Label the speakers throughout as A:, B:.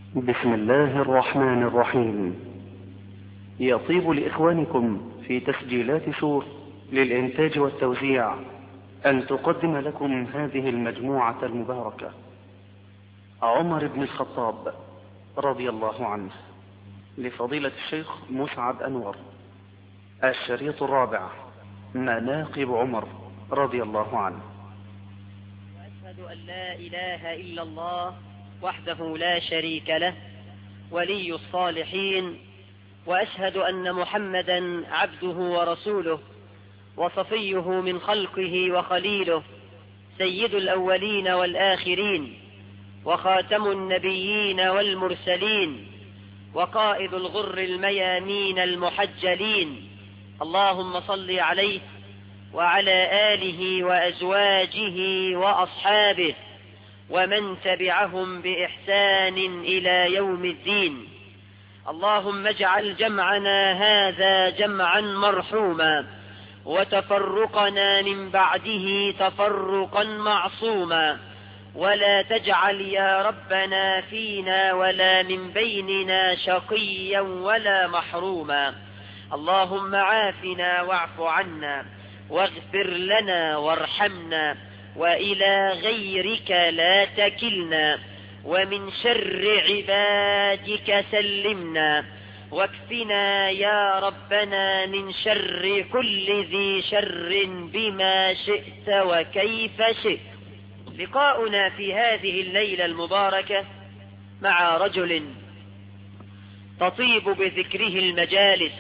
A: بسم الله الرحمن الرحيم يطيب لإخوانكم في تسجيلات سور للإنتاج والتوزيع أن تقدم لكم هذه المجموعة المباركة عمر بن الخطاب رضي الله عنه لفضيلة الشيخ مسعد أنور الشريط الرابع مناقب عمر رضي الله عنه
B: وأشهد أن لا إله إلا الله وحده لا شريك له ولي الصالحين وأشهد أن محمدا عبده ورسوله وصفيه من خلقه وخليله سيد الأولين والآخرين وخاتم النبيين والمرسلين وقائد الغر الميامين المحجلين اللهم صل عليه وعلى آله وأزواجه وأصحابه ومن تبعهم بإحسان إلى يوم الدين اللهم اجعل جمعنا هذا جمعا مرحوما وتفرقنا من بعده تفرقا معصوما ولا تجعل يا ربنا فينا ولا من بيننا شقيا ولا محروما اللهم عافنا واعف عنا واغفر لنا وارحمنا وإلى غيرك لا تكلنا ومن شر عبادك سلمنا واكفنا يا ربنا من شر كل ذي شر بما شئت وكيف شئت لقاؤنا في هذه الليلة المباركة مع رجل تطيب بذكره المجالس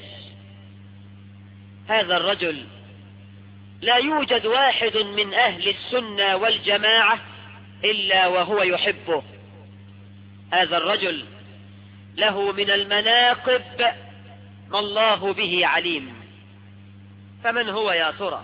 B: هذا الرجل لا يوجد واحد من أهل السنة والجماعة إلا وهو يحبه هذا الرجل له من المناقب ما الله به عليم فمن هو يا ترى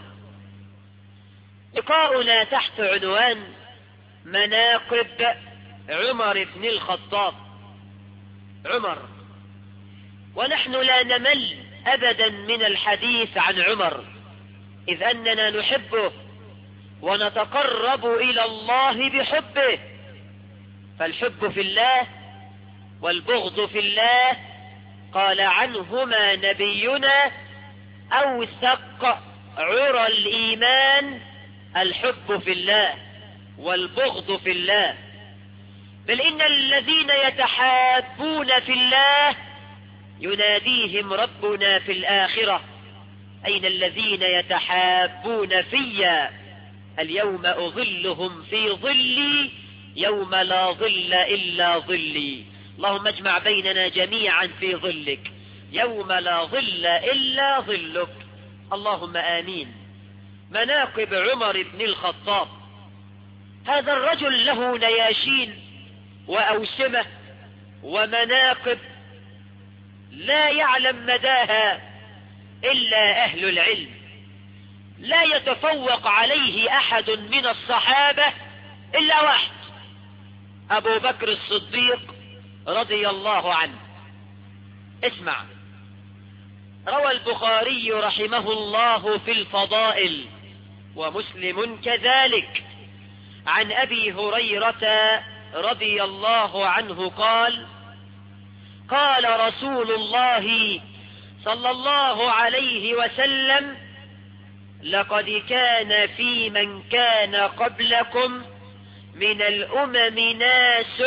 B: لقاؤنا تحت عنوان مناقب عمر بن الخطاب عمر ونحن لا نمل أبدا من الحديث عن عمر إذ أننا نحبه ونتقرب إلى الله بحبه فالحب في الله والبغض في الله قال عنهما نبينا أوثق عرى الإيمان الحب في الله والبغض في الله بل إن الذين يتحابون في الله يناديهم ربنا في الآخرة أين الذين يتحابون فيا اليوم أظلهم في ظلي يوم لا ظل إلا ظلي اللهم اجمع بيننا جميعا في ظلك يوم لا ظل إلا ظلك اللهم آمين مناقب عمر بن الخطاب هذا الرجل له نياشين وأوسمة ومناقب لا يعلم مداها إلا أهل العلم لا يتفوق عليه أحد من الصحابة إلا واحد أبو بكر الصديق رضي الله عنه اسمع روى البخاري رحمه الله في الفضائل ومسلم كذلك عن أبي هريرة رضي الله عنه قال قال رسول الله صلى الله عليه وسلم لقد كان في من كان قبلكم من الأمم ناس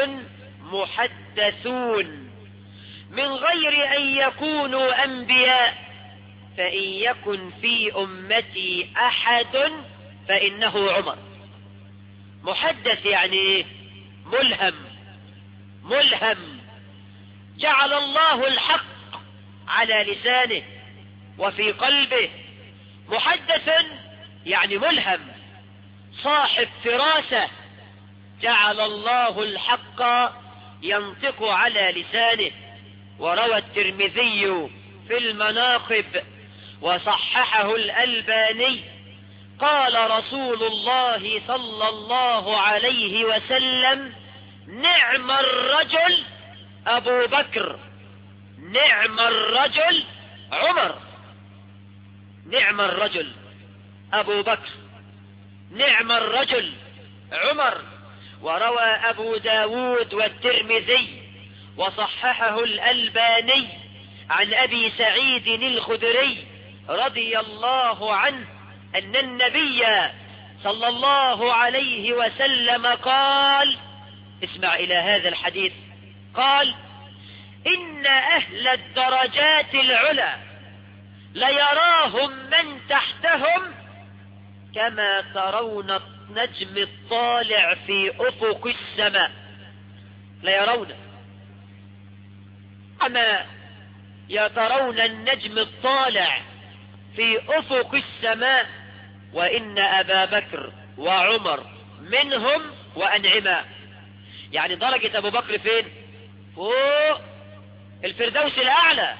B: محدثون من غير أن يكونوا أنبياء فإن يكن في أمتي أحد فإنه عمر محدث يعني ملهم ملهم جعل الله الحق على لسانه وفي قلبه محدث يعني ملهم صاحب فراسة جعل الله الحق ينطق على لسانه وروى الترمذي في المناقب وصححه الألباني قال رسول الله صلى الله عليه وسلم نعم الرجل أبو بكر نعم الرجل عمر نعم الرجل أبو بكر نعم الرجل عمر وروى أبو داود والترمذي وصححه الألباني عن أبي سعيد الخدري رضي الله عنه أن النبي صلى الله عليه وسلم قال اسمع إلى هذا الحديث قال إن أهل الدرجات العلى ليراهم من تحتهم كما ترون النجم الطالع في أفق السماء ليرون كما يترون النجم الطالع في أفق السماء وإن أبا بكر وعمر منهم وأنعما يعني درجة أبو بكر فين فوق الفردوس الأعلى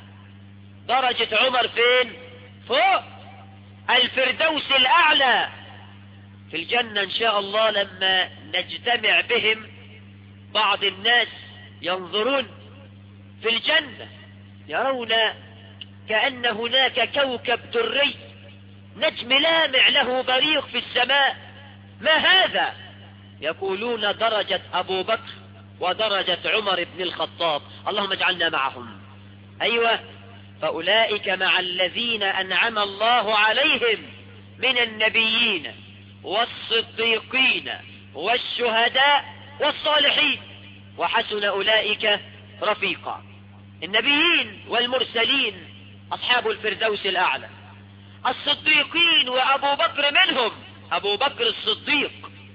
B: درجة عمر فين فوق الفردوس الأعلى في الجنة إن شاء الله لما نجتمع بهم بعض الناس ينظرون في الجنة يرون كأن هناك كوكب دري نجم لامع له بريق في السماء ما هذا يقولون درجة أبو بكر ودرجة عمر بن الخطاب اللهم اجعلنا معهم أيوة فأولئك مع الذين أنعم الله عليهم من النبيين والصديقين والشهداء والصالحين وحسن أولئك رفيقا النبيين والمرسلين أصحاب الفردوس الأعلى الصديقين وأبو بكر منهم أبو بكر الصديق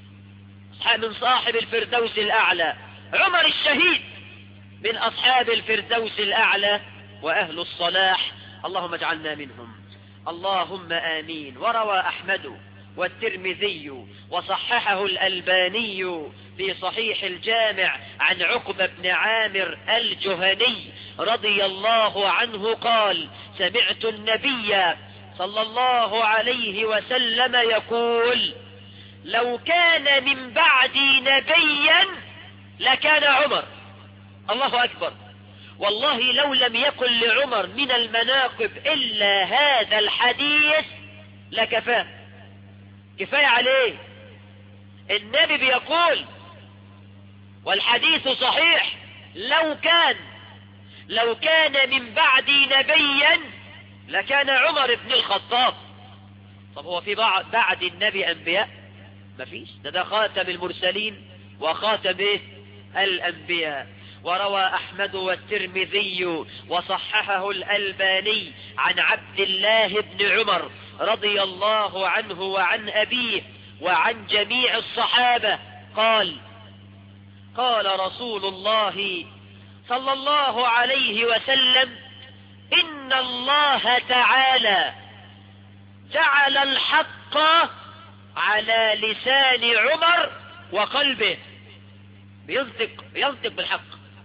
B: من صاحب الفردوس الأعلى عمر الشهيد من أصحاب الفردوس الأعلى وأهل الصلاح اللهم اجعلنا منهم اللهم آمين وروى أحمد والترمذي وصححه الألباني في صحيح الجامع عن عقبة بن عامر الجهني رضي الله عنه قال سمعت النبي صلى الله عليه وسلم يقول لو كان من بعدي نبيا لكان عمر الله أكبر والله لو لم يكن لعمر من المناقب إلا هذا الحديث لكفاه كفاية عليه النبي بيقول والحديث صحيح لو كان لو كان من بعدي نبيا لكان عمر بن الخطاب طب هو في بعد, بعد النبي أنبياء مفيش ده ده خاتم المرسلين وخاتم إيه الأنبياء وروى أحمد والترمذي وصححه الألباني عن عبد الله بن عمر رضي الله عنه وعن أبيه وعن جميع الصحابة قال قال رسول الله صلى الله عليه وسلم إن الله تعالى جعل الحق على لسان عمر وقلبه بينطق بينطق بالحق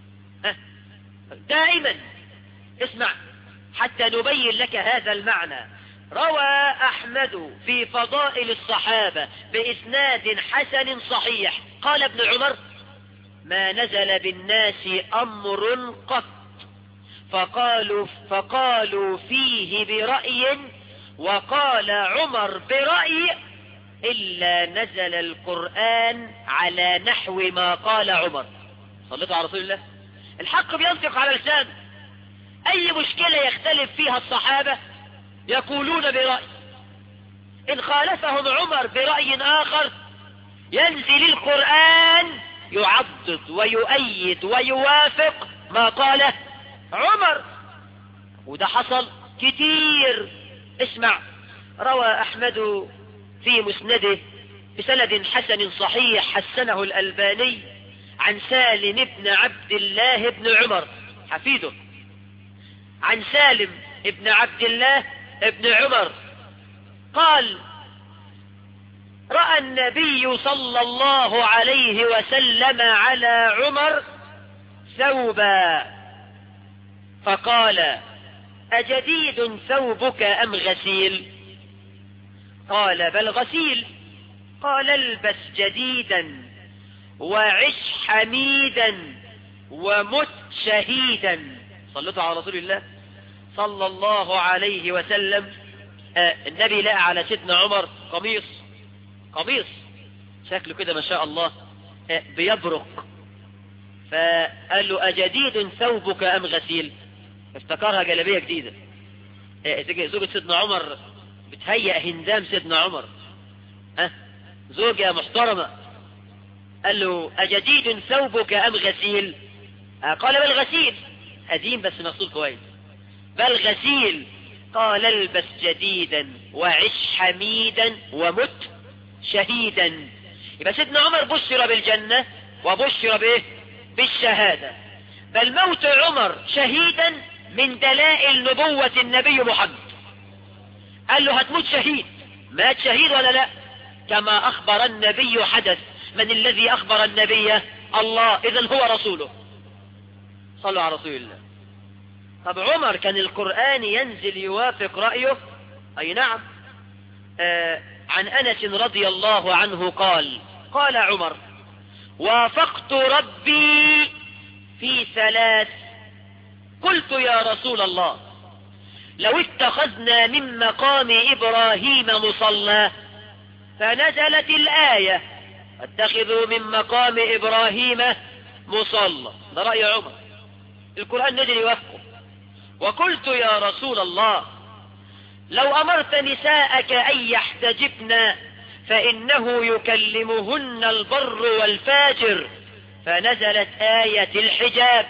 B: دائما اسمع حتى نبين لك هذا المعنى روى أحمد في فضائل الصحابة بإسناد حسن صحيح قال ابن عمر ما نزل بالناس أمر قط فقالوا, فقالوا فيه برأي وقال عمر برأي إلا نزل القرآن على نحو ما قال عمر صليتوا على رسول الله الحق بينطق على لسان أي مشكلة يختلف فيها الصحابة يقولون برأي إن خالفهم عمر برأي آخر ينزل القرآن يعضد ويؤيد ويوافق ما قاله عمر وده حصل كتير اسمع روى أحمد في مسنده بسند حسن صحيح حسنه الألباني عن سالم بن عبد الله بن عمر حفيده عن سالم بن عبد الله بن عمر قال رأى النبي صلى الله عليه وسلم على عمر ثوبا فقال أجديد ثوبك أم غسيل قال بل غسيل قال البس جديدا وعش حميدا ومت شهيدا صلتوا على رسول الله صلى الله عليه وسلم آه النبي لقى على سيدنا عمر قميص قميص شكله كده ما شاء الله آه بيبرق فقال له أجديد ثوبك أم غسيل افتكرها جلبية جديدة إيه زوجة سيدنا عمر بتهيأ هندام سيدنا عمر ها زوجة محترمة قال له أجديد ثوبك أم غسيل قال بل غسيل قديم بس مغسول كويس بل غسيل قال البس جديدا وعش حميدا ومت شهيدا يبقى سيدنا عمر بشر بالجنة وبشر به بالشهادة بل موت عمر شهيدا من دلائل نبوة النبي محمد قال له هتموت شهيد مات شهيد ولا لا كما أخبر النبي حدث من الذي أخبر النبي الله إذا هو رسوله صلوا على رسول الله طب عمر كان القرآن ينزل يوافق رأيه أي نعم آه عن أنس رضي الله عنه قال قال عمر وافقت ربي في ثلاث قلت يا رسول الله لو اتخذنا من مقام إبراهيم مصلى فنزلت الآية اتخذوا من مقام إبراهيم مصلى ده رأي عمر القرآن نزل يوافقه وقلت يا رسول الله لو أمرت نساءك أن يحتجبن فإنه يكلمهن البر والفاجر فنزلت آية الحجاب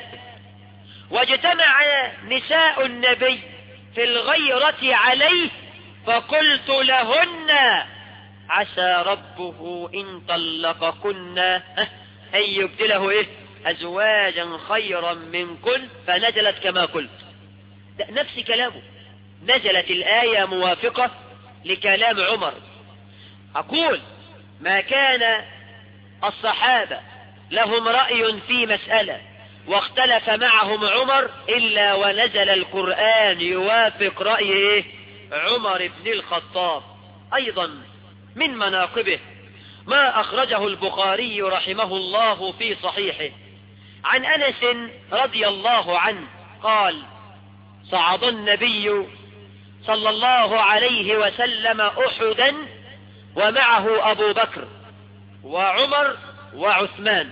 B: واجتمع نساء النبي في الغيرة عليه فقلت لهن عسى ربه إن طلقكن أن يبدله إيه أزواجا خيرا منكن فنزلت كما قلت نفس كلامه نزلت الآية موافقة لكلام عمر أقول ما كان الصحابة لهم رأي في مسألة واختلف معهم عمر إلا ونزل القرآن يوافق رأي عمر بن الخطاب أيضا من مناقبه ما أخرجه البخاري رحمه الله في صحيحه عن أنس رضي الله عنه قال صعد النبي صلى الله عليه وسلم أحدا ومعه أبو بكر وعمر وعثمان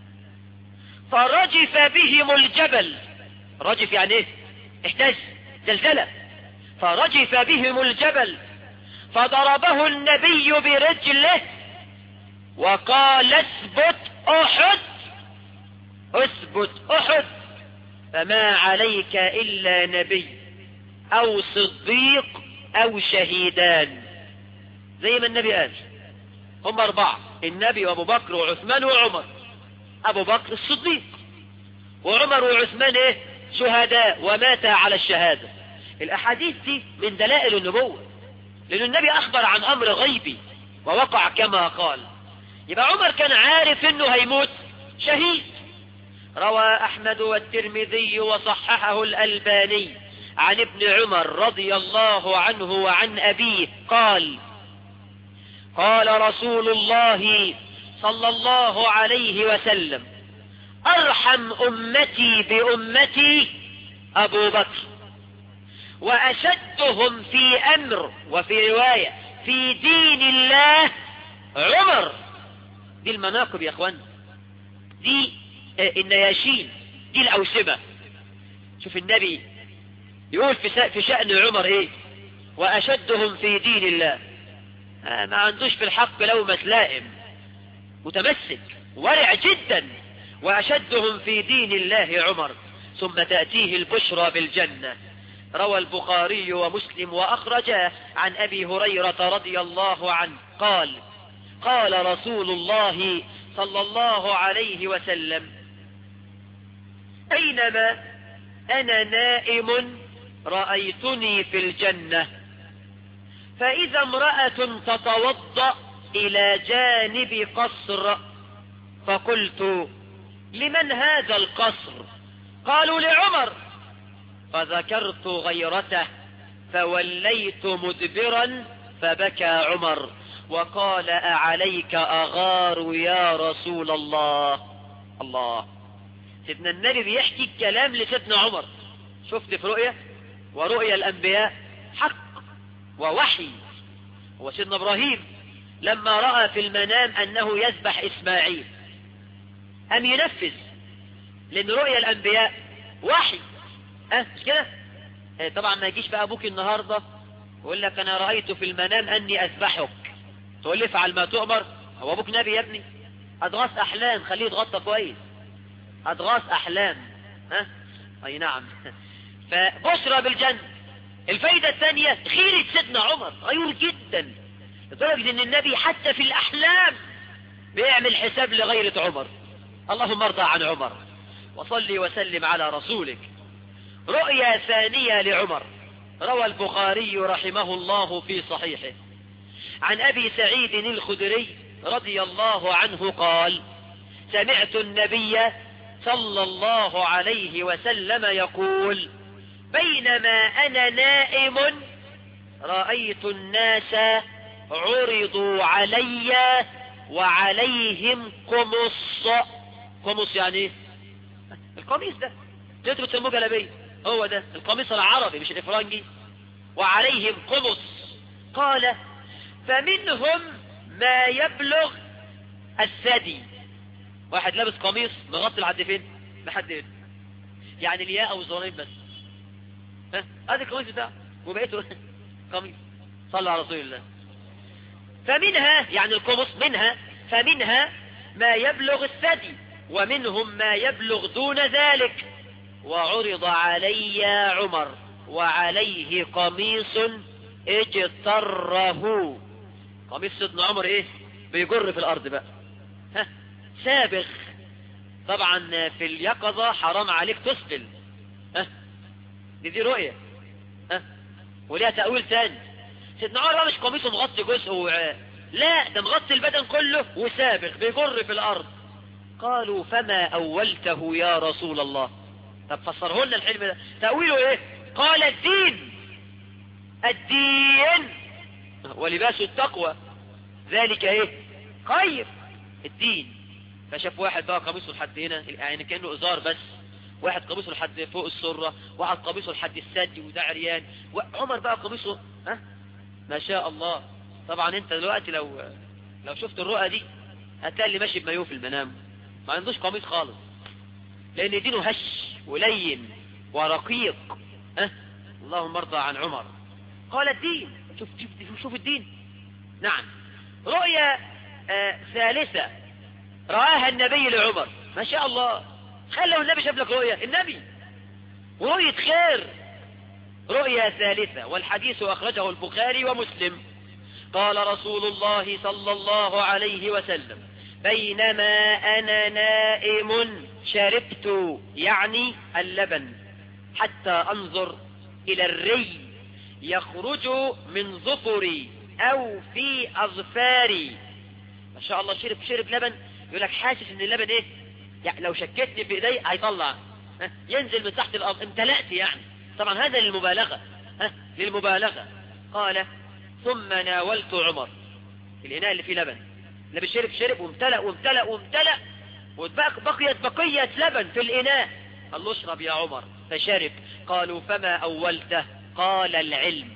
B: فرجف بهم الجبل رجف يعني ايه احتاج زلزلة فرجف بهم الجبل فضربه النبي برجله وقال اثبت احد اثبت احد فما عليك الا نبي او صديق او شهيدان زي ما النبي قال هم اربعة النبي وابو بكر وعثمان وعمر ابو بكر الصديق وعمر وعثمان ايه شهداء وماتا على الشهادة الاحاديث دي من دلائل النبوة لان النبي اخبر عن امر غيبي ووقع كما قال يبقى عمر كان عارف انه هيموت شهيد روى احمد والترمذي وصححه الالباني عن ابن عمر رضي الله عنه وعن ابيه قال قال رسول الله صلى الله عليه وسلم ارحم امتي بامتي ابو بكر واشدهم في امر وفي رواية في دين الله عمر دي المناقب يا اخوان دي النياشين دي الاوسمة شوف النبي يقول في في شأن عمر ايه واشدهم في دين الله آه ما عندوش في الحق لومة لائم متمسك ورع جدا واشدهم في دين الله عمر ثم تأتيه البشرى بالجنة روى البخاري ومسلم وأخرجاه عن أبي هريرة رضي الله عنه قال قال رسول الله صلى الله عليه وسلم أينما أنا نائم رأيتني في الجنة فإذا امرأة تتوضأ إلى جانب قصر فقلت لمن هذا القصر قالوا لعمر فذكرت غيرته فوليت مدبرا فبكى عمر وقال أعليك أغار يا رسول الله الله سيدنا النبي بيحكي الكلام لسيدنا عمر شفت في رؤية ورؤية الأنبياء حق ووحي هو سيدنا إبراهيم لما رأى في المنام أنه يذبح إسماعيل أم ينفذ لان رؤيا الانبياء وحي اه مش كده اه طبعا ما يجيش بقى ابوك النهاردة ويقول لك انا رأيت في المنام اني اذبحك تقول لي افعل ما تؤمر هو ابوك نبي يا ابني اضغاث احلام خليه يتغطى كويس اضغاث احلام ها اي نعم فبشرى بالجنة الفايدة الثانية خيرة سيدنا عمر غيور جدا لدرجة ان النبي حتى في الاحلام بيعمل حساب لغيرة عمر اللهم ارضى عن عمر وصلي وسلم على رسولك رؤيا ثانية لعمر روى البخاري رحمه الله في صحيحه عن أبي سعيد الخدري رضي الله عنه قال سمعت النبي صلى الله عليه وسلم يقول بينما أنا نائم رأيت الناس عرضوا علي وعليهم قمص قمص يعني ايه القميص ده انتوا بتسموه جلابيه هو ده القميص العربي مش الافرنجي وعليهم قمص قال فمنهم ما يبلغ الثدي واحد لابس قميص مغطي لحد فين لحد هنا يعني الياء او الزرارين بس ها هذا القميص بتاعه وبقيته قميص صلى على رسول الله فمنها يعني القمص منها فمنها ما يبلغ الثدي ومنهم ما يبلغ دون ذلك وعرض علي عمر وعليه قميص اجتره قميص سيدنا عمر ايه بيجر في الارض بقى ها سابغ طبعا في اليقظة حرام عليك تسبل ها دي دي رؤية ها وليها تأويل تاني سيدنا عمر مش قميصه مغطي جزء وعاء لا ده مغطي البدن كله وسابغ بيجر في الارض قالوا فما اولته يا رسول الله طب فسره لنا الحلم ده تأويله ايه قال الدين الدين ولباس التقوى ذلك ايه خير الدين فشاف واحد بقى قميصه لحد هنا يعني كأنه ازار بس واحد قميصه لحد فوق السرة واحد قميصه لحد السد وده عريان وعمر بقى قميصه ها ما شاء الله طبعا انت دلوقتي لو لو شفت الرؤى دي هتلاقي اللي ماشي بمايوه في المنام ما عندوش قميص خالص لان دينه هش ولين ورقيق أه؟ اللهم ارضى عن عمر قال الدين شوف, شوف, شوف الدين نعم رؤيا آه ثالثة رآها النبي لعمر ما شاء الله خلى النبي شاف لك رؤيا النبي ورؤية خير رؤيا ثالثة والحديث أخرجه البخاري ومسلم قال رسول الله صلى الله عليه وسلم بينما أنا نائم شربت يعني اللبن حتى أنظر إلى الري يخرج من ظفري أو في أظفاري ما شاء الله شرب شرب لبن يقول لك حاسس ان اللبن ايه يعني لو شكتني في ايدي هيطلع ها؟ ينزل من تحت الارض امتلأت يعني طبعا هذا للمبالغة ها؟ للمبالغة قال ثم ناولت عمر الإناء اللي فيه لبن اللي بشرب شرب وامتلأ وامتلأ وامتلأ وبقيت بقية لبن في الإناء قال له اشرب يا عمر فشرب قالوا فما أولته قال العلم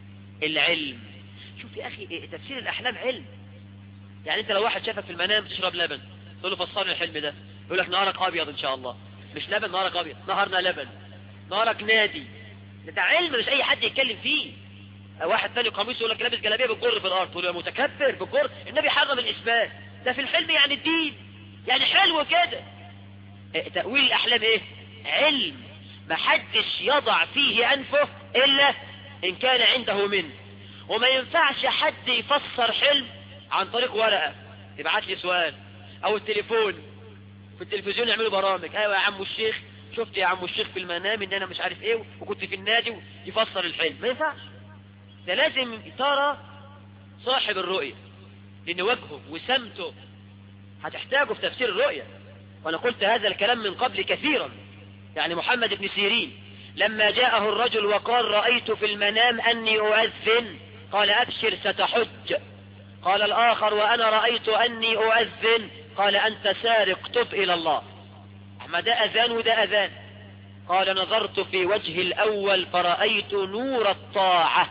B: العلم شوف يا أخي إيه تفسير الأحلام علم يعني أنت لو واحد شافك في المنام تشرب لبن تقول له فسرني الحلم ده يقول لك نهارك أبيض إن شاء الله مش لبن نهارك أبيض نهارنا لبن نهارك نادي ده علم مش أي حد يتكلم فيه واحد تاني قميص يقول لك لابس جلابيه بتجر في الارض تقول يا متكبر بتجر النبي حرم الاسبال ده في الحلم يعني الدين يعني حلو كده إيه تأويل الاحلام ايه علم ما حدش يضع فيه انفه الا ان كان عنده منه وما ينفعش حد يفسر حلم عن طريق ورقة يبعت لي سؤال او التليفون في التلفزيون يعملوا برامج ايوه يا عم الشيخ شفت يا عم الشيخ في المنام ان انا مش عارف ايه وكنت في النادي يفسر الحلم ما ينفعش ده لازم ترى صاحب الرؤية لأن وجهه وسمته هتحتاجه في تفسير الرؤية وأنا قلت هذا الكلام من قبل كثيرا يعني محمد بن سيرين لما جاءه الرجل وقال رأيت في المنام أني أؤذن قال أبشر ستحج قال الآخر وأنا رأيت أني أؤذن قال أنت سارق تب إلى الله أما ده أذان وده أذان قال نظرت في وجه الأول فرأيت نور الطاعة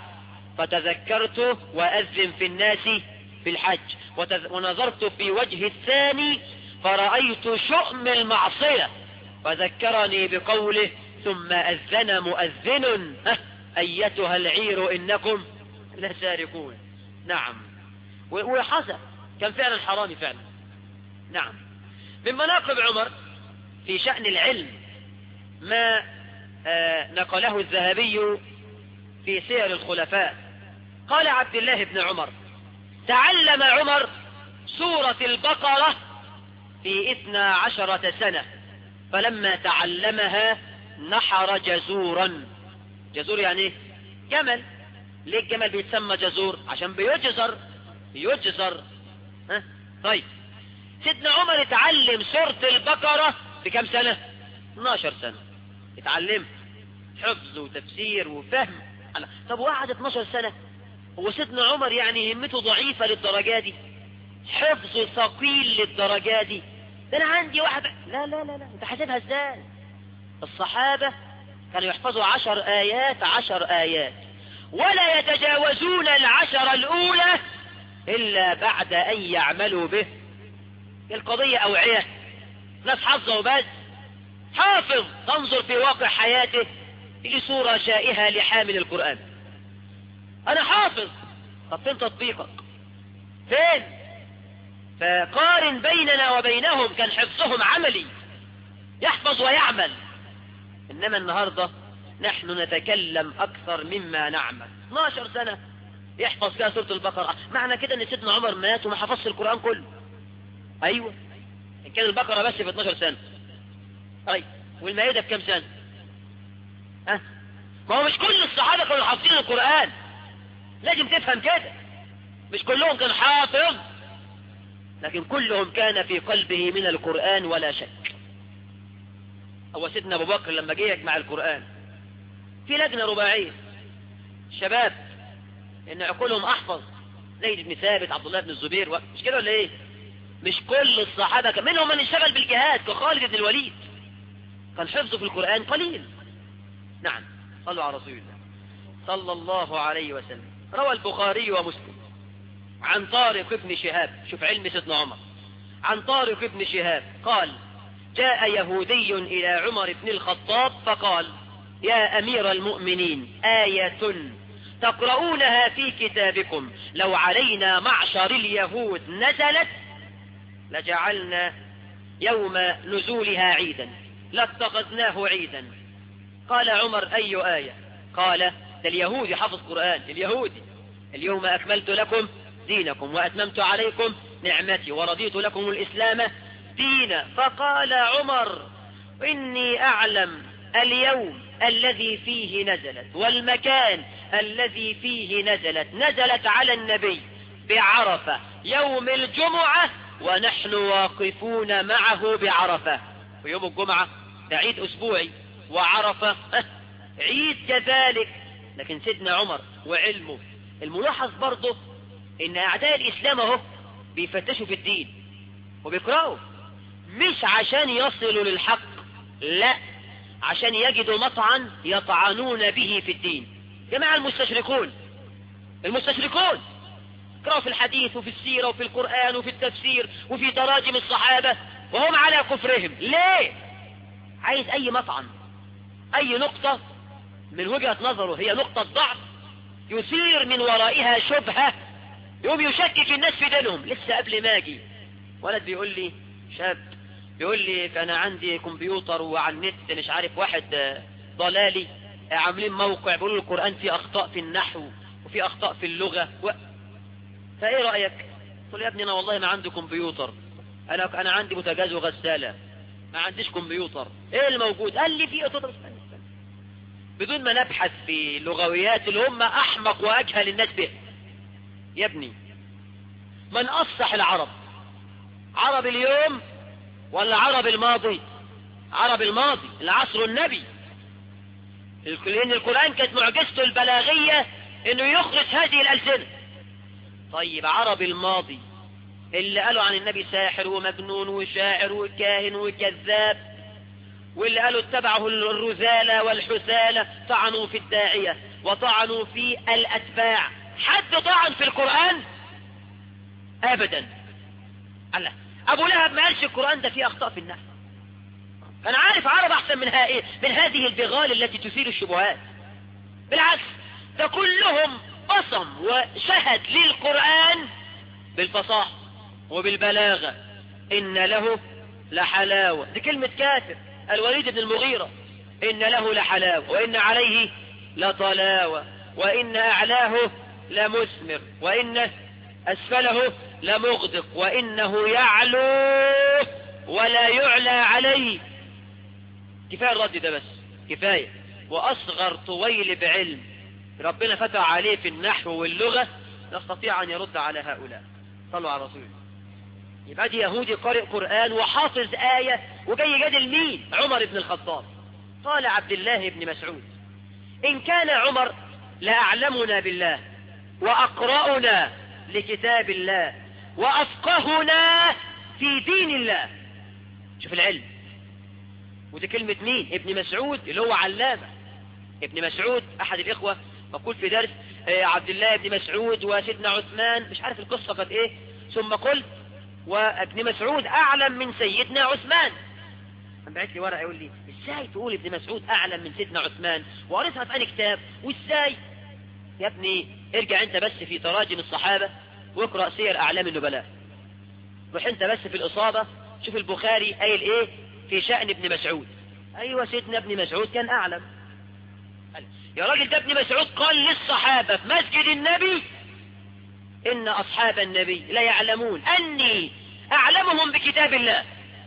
B: فتذكرت وأذن في الناس في الحج ونظرت في وجه الثاني فرأيت شؤم المعصية وذكرني بقوله ثم أذن مؤذن أيتها العير إنكم لسارقون نعم وحصل كان فعلا حرامي فعلا نعم من مناقب عمر في شأن العلم ما آه نقله الذهبي في سير الخلفاء قال عبد الله بن عمر تعلم عمر سورة البقرة في اثنى عشرة سنة فلما تعلمها نحر جزورا جزور يعني ايه جمل ليه الجمل بيتسمى جزور عشان بيجزر يجزر ها طيب سيدنا عمر اتعلم سورة البقرة في كم سنة 12 سنة اتعلم حفظ وتفسير وفهم طب وقعد 12 سنة هو سيدنا عمر يعني همته ضعيفة للدرجة دي حفظ ثقيل للدرجة دي ده انا عندي واحد لا لا لا لا انت حاسبها ازاي الصحابة كانوا يحفظوا عشر ايات عشر ايات ولا يتجاوزون العشر الاولى الا بعد ان يعملوا به القضية اوعية ناس حفظه بس حافظ تنظر في واقع حياته في صورة شائهة لحامل القرآن انا حافظ طب فين تطبيقك فين فقارن بيننا وبينهم كان حفظهم عملي يحفظ ويعمل انما النهاردة نحن نتكلم اكثر مما نعمل 12 سنة يحفظ فيها سورة البقرة معنى كده ان سيدنا عمر مات وما حفظش القرآن كله ايوه ان كان البقرة بس في 12 سنة اي والمائدة في كم سنة ها ما هو مش كل الصحابة كانوا حافظين القرآن لازم تفهم كده مش كلهم كان حافظ لكن كلهم كان في قلبه من القرآن ولا شك هو سيدنا ابو بكر لما جه يجمع القرآن في لجنة رباعية شباب ان عقولهم احفظ زيد بن ثابت عبد الله بن الزبير و... مش كده ولا ايه مش كل الصحابة كان منهم من اشتغل بالجهاد كخالد بن الوليد كان حفظه في القرآن قليل نعم صلوا على رسول الله صلى الله عليه وسلم روى البخاري ومسلم عن طارق بن شهاب شوف علم سيدنا عمر عن طارق بن شهاب قال جاء يهودي إلى عمر بن الخطاب فقال يا أمير المؤمنين آية تقرؤونها في كتابكم لو علينا معشر اليهود نزلت لجعلنا يوم نزولها عيدا لاتخذناه عيدا قال عمر أي آية قال ده اليهودي حفظ قرآن اليهودي اليوم أكملت لكم دينكم وأتممت عليكم نعمتي ورضيت لكم الإسلام دينا فقال عمر إني أعلم اليوم الذي فيه نزلت والمكان الذي فيه نزلت نزلت على النبي بعرفة يوم الجمعة ونحن واقفون معه بعرفة ويوم الجمعة ده عيد أسبوعي وعرفة عيد كذلك لكن سيدنا عمر وعلمه الملاحظ برضه ان اعداء الاسلام اهو بيفتشوا في الدين وبيقرأوا مش عشان يصلوا للحق لا عشان يجدوا مطعن يطعنون به في الدين جماعة المستشركون المستشركون يقرأوا في الحديث وفي السيرة وفي القرآن وفي التفسير وفي تراجم الصحابة وهم على كفرهم ليه عايز اي مطعن اي نقطة من وجهة نظره هي نقطة ضعف يثير من ورائها شبهة يوم يشكك الناس في دينهم لسه قبل ما اجي ولد بيقول لي شاب بيقول لي كان عندي كمبيوتر وعلى النت مش عارف واحد ضلالي عاملين موقع بيقولوا القرآن فيه اخطاء في النحو وفي اخطاء في اللغة و... فايه رأيك قلت له يا ابني انا والله ما عندي كمبيوتر انا انا عندي بوتاجاز وغسالة ما عنديش كمبيوتر ايه الموجود قال لي في قطط بدون ما نبحث في لغويات اللي هم احمق واجهل الناس به يا ابني من افصح العرب عرب اليوم ولا عرب الماضي عرب الماضي العصر النبي لان القرآن كانت معجزته البلاغية انه يخرج هذه الالسنة طيب عرب الماضي اللي قالوا عن النبي ساحر ومجنون وشاعر وكاهن وكذاب واللي قالوا اتبعه الرذالة والحثالة طعنوا في الداعية وطعنوا في الأتباع حد طعن في القرآن أبدا الله أبو لهب ما قالش القرآن ده فيه أخطاء في النحو أنا عارف عرب أحسن من, ها... من هذه البغال التي تثير الشبهات بالعكس ده كلهم بصم وشهد للقرآن بالفصاحة وبالبلاغة إن له لحلاوة دي كلمة كافر الوليد بن المغيرة إن له لحلاوة وإن عليه لطلاوة وإن أعلاه لمثمر وإن أسفله لمغدق وإنه يعلو ولا يعلى عليه كفاية الرد ده بس كفاية وأصغر طويل بعلم ربنا فتح عليه في النحو واللغة يستطيع أن يرد على هؤلاء صلوا على رسول الله يبقى دي يهودي قارئ قرآن وحافظ آية وجاي يجادل مين عمر بن الخطاب قال عبد الله بن مسعود إن كان عمر لأعلمنا بالله وأقرأنا لكتاب الله وأفقهنا في دين الله شوف العلم ودي كلمة مين ابن مسعود اللي هو علامة ابن مسعود أحد الإخوة مقول في درس عبد الله بن مسعود وسيدنا عثمان مش عارف القصة كانت ايه ثم قلت وابن مسعود أعلم من سيدنا عثمان بعت لي ورقة يقول لي ازاي تقول ابن مسعود أعلم من سيدنا عثمان وقريتها في أي كتاب وازاي يا ابني ارجع انت بس في تراجم الصحابة واقرأ سير أعلام النبلاء روح انت بس في الإصابة شوف البخاري قايل ايه في شأن ابن مسعود ايوه سيدنا ابن مسعود كان أعلم يا راجل ده ابن مسعود قال للصحابة في مسجد النبي إن أصحاب النبي لا يعلمون أني أعلمهم بكتاب الله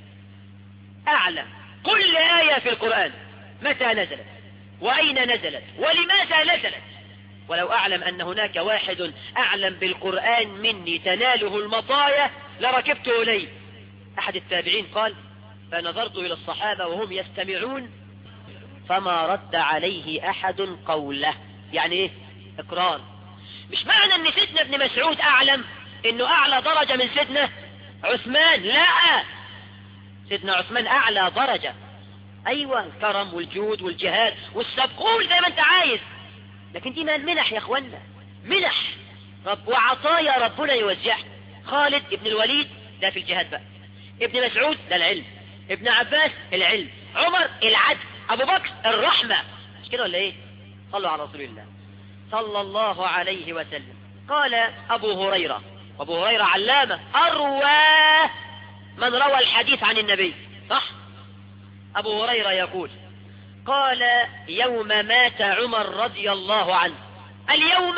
B: أعلم كل آية في القرآن متى نزلت وأين نزلت ولماذا نزلت ولو أعلم أن هناك واحد أعلم بالقرآن مني تناله المطايا لركبت إليه أحد التابعين قال فنظرت إلى الصحابة وهم يستمعون فما رد عليه أحد قوله يعني إيه إقرار مش معنى أن سيدنا ابن مسعود أعلم أنه أعلى درجة من سيدنا عثمان لا سيدنا عثمان أعلى درجة أيوة الكرم والجود والجهاد والسبقول زي ما أنت عايز لكن دي منح يا أخوانا منح رب وعطايا ربنا يوزعها خالد ابن الوليد ده في الجهاد بقى ابن مسعود ده العلم ابن عباس العلم عمر العدل ابو بكر الرحمة مش كده ولا ايه صلوا على رسول الله صلى الله عليه وسلم قال ابو هريرة وابو هريرة علامة اروى من روى الحديث عن النبي صح ابو هريرة يقول قال يوم مات عمر رضي الله عنه اليوم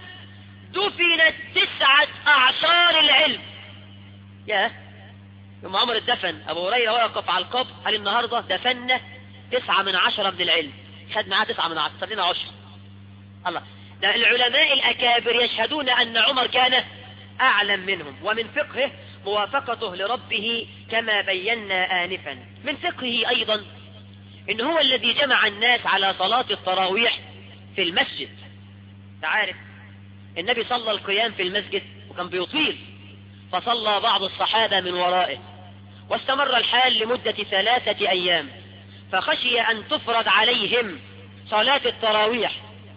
B: دفنت تسعة اعشار العلم يا يوم عمر اتدفن ابو هريرة وقف على القبر قال النهاردة دفنا تسعة من عشرة من العلم خد معاه تسعة من عشرة صدينا عشر الله ده العلماء الأكابر يشهدون أن عمر كان أعلم منهم ومن فقهه موافقته لربه كما بينا آنفا من فقهه أيضا إن هو الذي جمع الناس على صلاة التراويح في المسجد تعرف النبي صلى القيام في المسجد وكان بيطيل فصلى بعض الصحابة من ورائه واستمر الحال لمدة ثلاثة أيام فخشي أن تفرض عليهم صلاة التراويح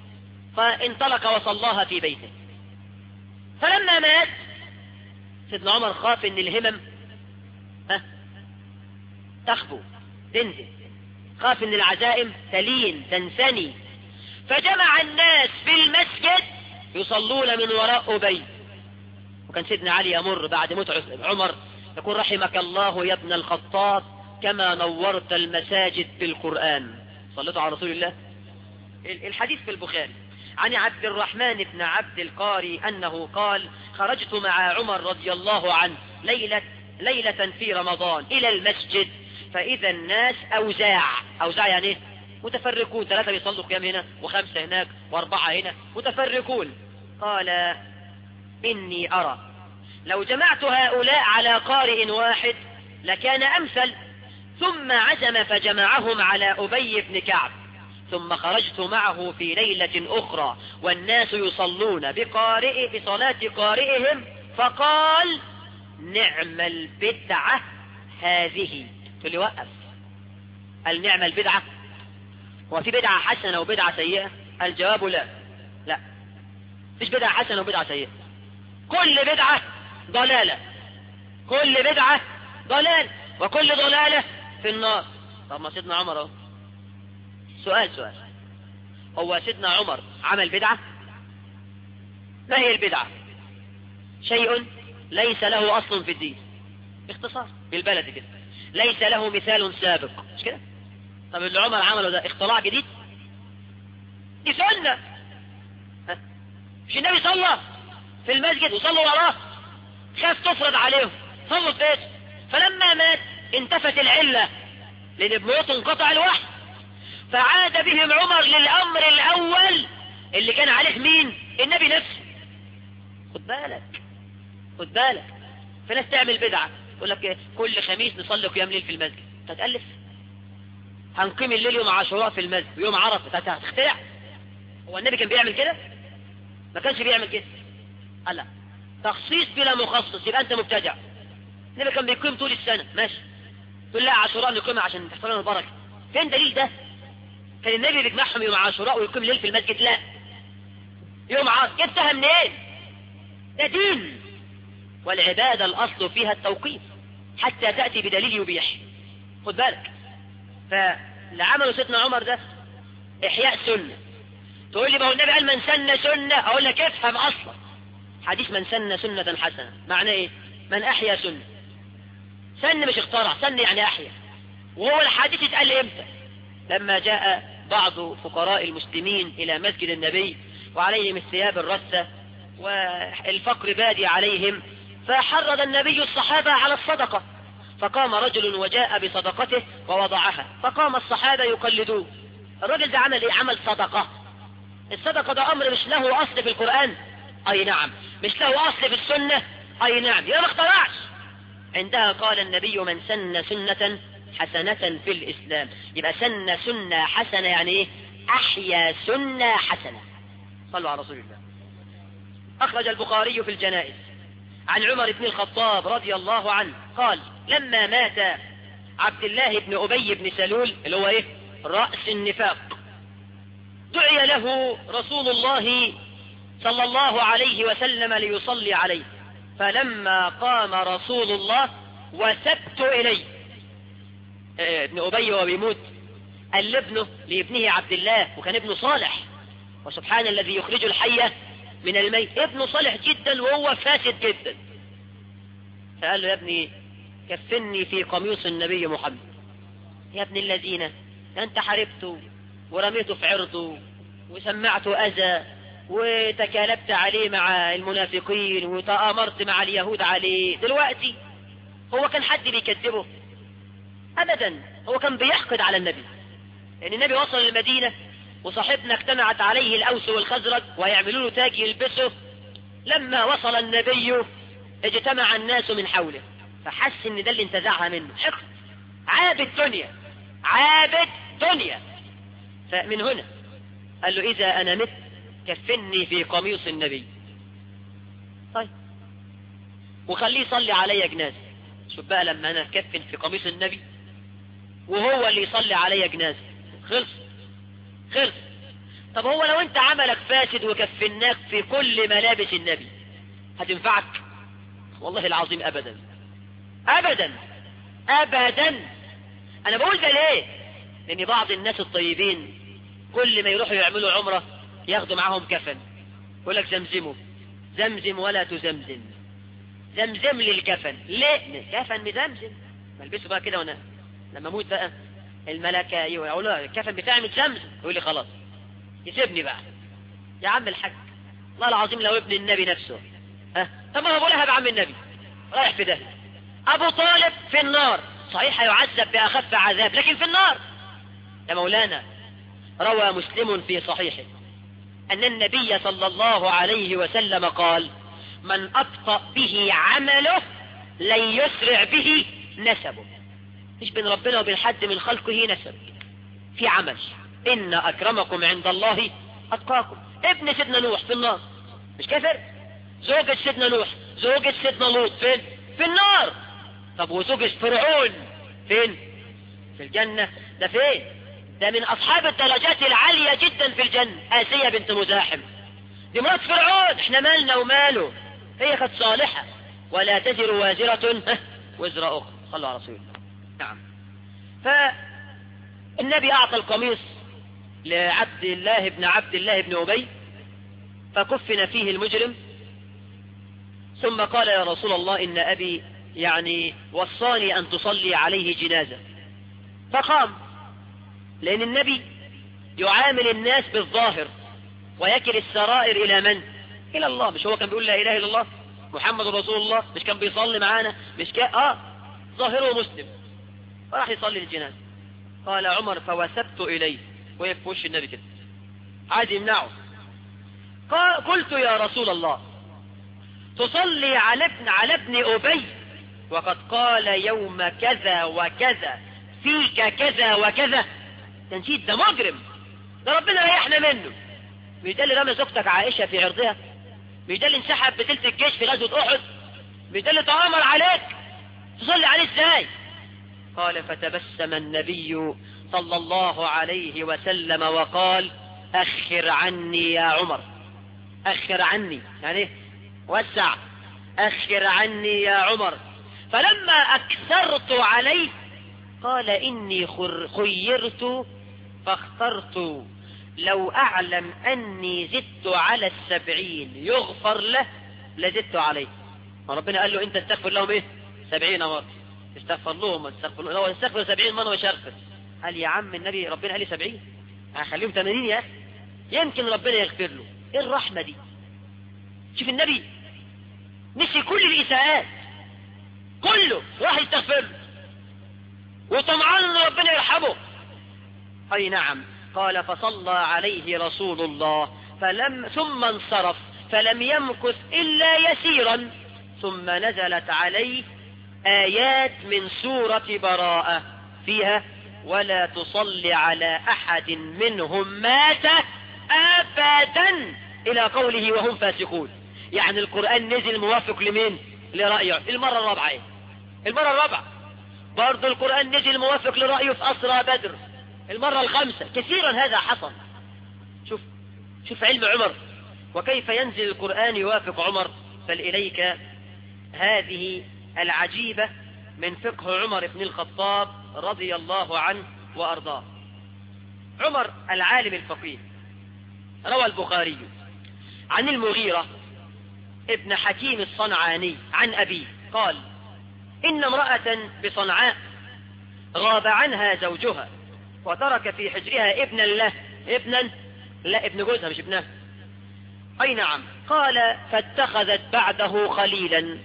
B: فانطلق وصلاها في بيته فلما مات سيدنا عمر خاف ان الهمم ها تخبو تنزل خاف ان العزائم تلين تنثني فجمع الناس في المسجد يصلون من وراء أبي وكان سيدنا علي يمر بعد موت عمر يقول رحمك الله يا ابن الخطاب كما نورت المساجد بالقرآن صليتوا على رسول الله الحديث في البخاري عن عبد الرحمن بن عبد القاري أنه قال خرجت مع عمر رضي الله عنه ليلة, ليلة في رمضان إلى المسجد فإذا الناس أوزاع أوزاع يعني ايه متفرقون ثلاثة بيصلوا قيام هنا وخمسة هناك وأربعة هنا متفرقون قال إني أرى لو جمعت هؤلاء على قارئ واحد لكان أمثل ثم عزم فجمعهم على أبي بن كعب ثم خرجت معه في ليلة أخرى والناس يصلون بقارئ بصلاة قارئهم فقال نعم البدعة هذه تقول وقف النعم البدعة هو في بدعة حسنة وبدعة سيئة الجواب لا لا فيش بدعة حسنة وبدعة سيئة كل بدعة ضلالة كل بدعة ضلال وكل ضلالة في النار طب ما سيدنا عمر اهو سؤال سؤال هو سيدنا عمر عمل بدعة ما هي البدعة شيء ليس له أصل في الدين باختصار بالبلد كده ليس له مثال سابق مش كده طب اللي عمر عمله ده اختراع جديد دي سنة ها؟ مش النبي صلى في المسجد وصلوا وراه خاف تفرض عليهم صلوا في بيت فلما مات انتفت العلة لأن بموت انقطع الوحي فعاد بهم عمر للأمر الأول اللي كان عليه مين النبي نفسه خد بالك خد بالك في ناس تعمل بدعة يقول لك كل خميس نصلي قيام ليل في المسجد تتألف هنقيم الليل يوم عاشوراء في المسجد ويوم عرفة هتخترع هو النبي كان بيعمل كده ما كانش بيعمل كده قال لا تخصيص بلا مخصص يبقى انت مبتدع النبي كان بيقيم طول السنة ماشي تقول لا عاشوراء نقيمها عشان تحصل لنا البركة فين دليل ده كان النبي بيجمعهم يوم عاشوراء ويقيم الليل في المسجد لا يوم عاشوراء جبتها منين ده دين والعبادة الأصل فيها التوقيف حتى تأتي بدليل يبيح خد بالك فاللي عمله سيدنا عمر ده إحياء سنة تقول لي ما هو النبي قال من سن سنة أقول لك افهم أصلا حديث من سن سنة حسنة معناه إيه من أحيا سنة سن مش اخترع سن يعني أحيا وهو الحديث اتقال إمتى لما جاء بعض فقراء المسلمين إلى مسجد النبي وعليهم الثياب الرثة والفقر بادي عليهم فحرض النبي الصحابة على الصدقة فقام رجل وجاء بصدقته ووضعها فقام الصحابة يقلدوه الرجل ده عمل ايه عمل صدقة الصدقة ده امر مش له اصل في القرآن اي نعم مش له اصل في السنة اي نعم يا ما اخترعش عندها قال النبي من سن سنة حسنة في الاسلام يبقى سن سنة حسنة يعني ايه احيا سنة حسنة صلوا على رسول الله اخرج البخاري في الجنائز عن عمر بن الخطاب رضي الله عنه قال لما مات عبد الله بن أبي بن سلول اللي هو ايه رأس النفاق دعي له رسول الله صلى الله عليه وسلم ليصلي عليه فلما قام رسول الله وسبت إليه ابن أبي وهو بيموت قال لابنه لابنه عبد الله وكان ابنه صالح وسبحان الذي يخرج الحية من الميت ابنه صالح جدا وهو فاسد جدا فقال له يا ابني كفني في قميص النبي محمد يا ابن الذين انت حاربته ورميته في عرضه وسمعته اذى وتكالبت عليه مع المنافقين وتآمرت مع اليهود عليه دلوقتي هو كان حد بيكذبه ابدا هو كان بيحقد على النبي لان النبي وصل المدينة وصاحبنا اجتمعت عليه الاوس والخزرج ويعملوا له تاج يلبسه لما وصل النبي اجتمع الناس من حوله فحس ان ده اللي انتزعها منه حقد عابد دنيا عابد دنيا فمن هنا قال له اذا انا مت كفني في قميص النبي طيب وخليه يصلي عليا جنازة شوف بقى لما انا كفن في قميص النبي وهو اللي يصلي عليا جنازة خلص خلص طب هو لو انت عملك فاسد وكفناك في كل ملابس النبي هتنفعك والله العظيم ابدا ابدا ابدا انا بقول ده ليه لان بعض الناس الطيبين كل ما يروحوا يعملوا عمرة ياخدوا معاهم كفن يقول لك زمزموا زمزم ولا تزمزم زمزم للكفن ليه كفن مزمزم بلبسه بقى كده وانا لما اموت بقى الملكة يقول له الكفن بتاعي متزمزم يقول لي خلاص يسيبني بقى يا عم الحاج الله العظيم لو ابن النبي نفسه ها طب ما ابو لهب عم النبي رايح في ده ابو طالب في النار صحيح هيعذب باخف عذاب لكن في النار يا مولانا روى مسلم في صحيحه ان النبي صلى الله عليه وسلم قال من ابطأ به عمله لن يسرع به نسبه مش بين ربنا وبين حد من خلقه نسب في عمل ان اكرمكم عند الله اتقاكم ابن سيدنا نوح في النار مش كافر زوجة سيدنا نوح زوجة سيدنا لوط فين في النار طب وزوجة فرعون فين في الجنة ده فين ده من اصحاب الدرجات العالية جدا في الجنة اسية بنت مزاحم دي مرات فرعون احنا مالنا وماله هي كانت صالحة ولا تزر وازرة وزر اخرى صلوا على رسول الله نعم النبي أعطى القميص لعبد الله بن عبد الله بن أبي فكفن فيه المجرم ثم قال يا رسول الله إن أبي يعني وصاني أن تصلي عليه جنازة فقام لأن النبي يعامل الناس بالظاهر ويكل السرائر إلى من؟ إلى الله مش هو كان بيقول لا إله إلا الله محمد رسول الله مش كان بيصلي معانا مش كان آه ظاهره مسلم فراح يصلي الجنازة قال عمر فوسبت إليه وقف في وش النبي كده عاد يمنعه قال قلت يا رسول الله تصلي على ابن على ابن أبي وقد قال يوم كذا وكذا فيك كذا وكذا تنسيت ده مجرم ده ربنا ريحنا منه مش ده اللي رمى زوجتك عائشة في عرضها مش ده اللي انسحب بتلت الجيش في غزوة أحد مش ده اللي تآمر عليك تصلي عليه ازاي قال فتبسم النبي صلى الله عليه وسلم وقال أخر عني يا عمر أخر عني يعني وسع أخر عني يا عمر فلما أكثرت عليه قال إني خيرت فاخترت لو أعلم أني زدت على السبعين يغفر له لزدت عليه ربنا قال له أنت استغفر لهم إيه سبعين مرة استغفر لهم استغفر لو استغفر سبعين مرة مش هغفر قال يا عم النبي ربنا قال لي سبعين هخليهم ثمانين يا أخي يمكن ربنا يغفر له إيه الرحمة دي شوف النبي نسي كل الإساءات كله راح يستغفر له وطمعان ان ربنا يرحمه اي نعم قال فصلى عليه رسول الله فلم ثم انصرف فلم يمكث الا يسيرا ثم نزلت عليه ايات من سورة براءة فيها ولا تصلي على احد منهم مات ابدا الى قوله وهم فاسقون يعني القرآن نزل موافق لمين لرأيه المرة الرابعة ايه المرة الرابعة برضو القرآن نزل موافق لرأيه في أسرى بدر المرة الخامسة كثيرا هذا حصل شوف شوف علم عمر وكيف ينزل القرآن يوافق عمر بل إليك هذه العجيبة من فقه عمر بن الخطاب رضي الله عنه وأرضاه عمر العالم الفقيه روى البخاري عن المغيرة ابن حكيم الصنعاني عن أبيه قال إن امرأة بصنعاء غاب عنها زوجها وترك في حجرها ابنا له ابنا لا ابن جوزها مش ابنها أي نعم قال فاتخذت بعده خليلا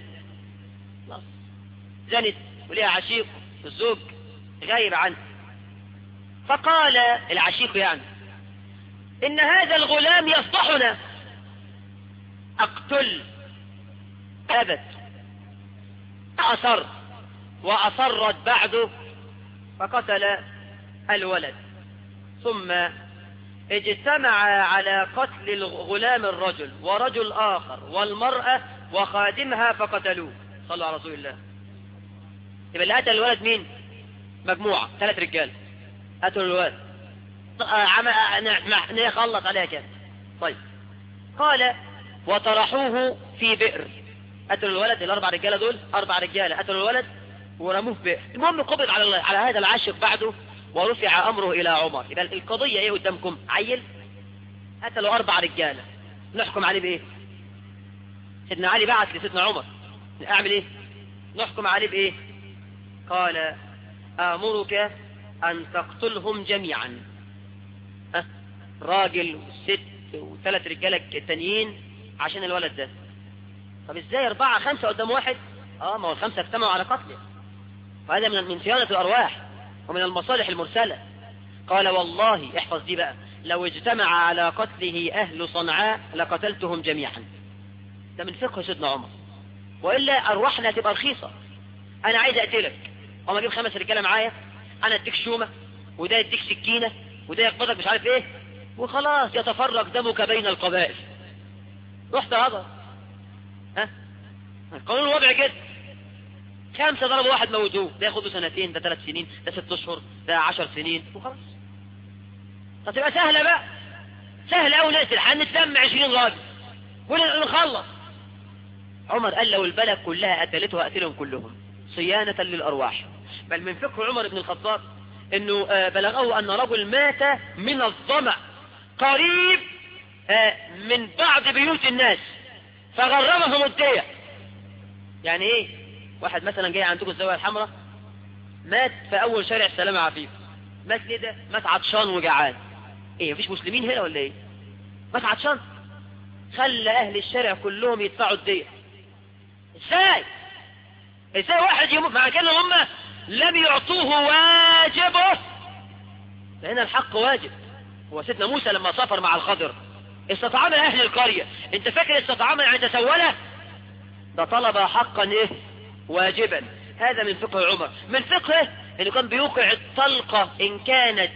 B: زنت وليها عشيق الزوج غايب عنه فقال العشيق يعني إن هذا الغلام يفضحنا أقتل أبت أصر وأصرت بعده فقتل الولد ثم اجتمع على قتل الغلام الرجل ورجل آخر والمرأة وخادمها فقتلوه صلوا على رسول الله يبقى اللي قتل الولد مين مجموعة ثلاث رجال قتلوا الولد نخلص عليها كده طيب قال وطرحوه في بئر قتلوا الولد الاربع رجاله دول اربع رجاله قتلوا الولد ورموه في بئر المهم قبض على على هذا العاشق بعده ورفع امره الى عمر يبقى القضيه ايه قدامكم عيل قتلوا اربع رجاله نحكم عليه بايه سيدنا علي بعث لسيدنا عمر اعمل ايه نحكم عليه بايه قال امرك ان تقتلهم جميعا ها راجل وست وثلاث رجاله التانيين عشان الولد ده طب ازاي اربعة خمسة قدام واحد اه ما هو الخمسة اجتمعوا على قتله وهذا من من صيانة الارواح ومن المصالح المرسلة قال والله احفظ دي بقى لو اجتمع على قتله اهل صنعاء لقتلتهم جميعا ده من فقه سيدنا عمر وإلا أرواحنا تبقى رخيصة أنا عايز أقتلك أما أجيب خمس رجالة معايا أنا أديك شومة وده يديك سكينة وده يقبضك مش عارف إيه وخلاص يتفرق دمك بين القبائل رحت هذا ها القانون الوضع كده خمسة ضرب واحد موتوه ده ياخد سنتين ده ثلاث سنين ده ست اشهر ده عشر سنين وخلاص فتبقى سهلة بقى سهلة أوي نقتل هنتلم عشرين راجل ونخلص عمر قال لو البلد كلها قتلته هقتلهم كلهم صيانة للأرواح بل من فقه عمر بن الخطاب انه آه، بلغه ان رجل مات من الظمأ قريب آه، من بعض بيوت الناس فغرمهم الدية يعني ايه واحد مثلا جاي عندكم الزاوية الحمراء مات في اول شارع السلامة عفيف مات ليه ده مات عطشان وجعان ايه مفيش مسلمين هنا ولا ايه مات عطشان خلى اهل الشارع كلهم يدفعوا الدية ازاي ازاي واحد يموت مع كده هم لم يعطوه واجبه لان الحق واجب هو سيدنا موسى لما سافر مع الخضر استطعم اهل القرية انت فاكر استطعم يعني تسوله ده طلب حقا ايه واجبا هذا من فقه عمر من فقهه انه كان بيوقع الطلقة ان كانت